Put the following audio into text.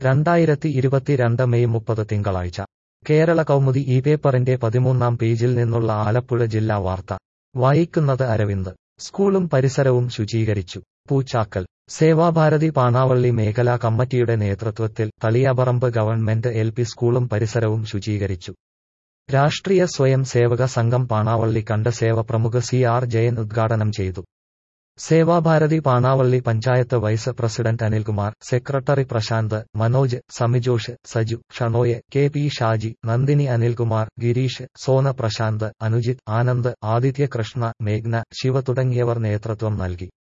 രണ്ടായിരത്തി ഇരുപത്തിരണ്ട് മെയ് മുപ്പത് തിങ്കളാഴ്ച കേരള കൗമുദി ഈ പേപ്പറിന്റെ പതിമൂന്നാം പേജിൽ നിന്നുള്ള ആലപ്പുഴ ജില്ലാ വാർത്ത വായിക്കുന്നത് അരവിന്ദ് സ്കൂളും പരിസരവും ശുചീകരിച്ചു പൂച്ചാക്കൽ സേവാഭാരതി പാണാവള്ളി മേഖലാ കമ്മിറ്റിയുടെ നേതൃത്വത്തിൽ തളിയാപറമ്പ് ഗവൺമെന്റ് എൽ പി സ്കൂളും പരിസരവും ശുചീകരിച്ചു രാഷ്ട്രീയ സ്വയം സേവക സംഘം പാണാവള്ളി കണ്ട സേവ പ്രമുഖ സി ആർ ജയൻ ഉദ്ഘാടനം ചെയ്തു Sevabharati Panavally panchayat vice president Anilkumar secretary Prashanth Manoj Samijosh Saju Shanoy K P Shaji Nandini Anilkumar Girish Sona Prashanth Anujith Anand Aditya Krishna മേഘ്ന ശിവ തുടങ്ങിയവർ നേതൃത്വം നൽകി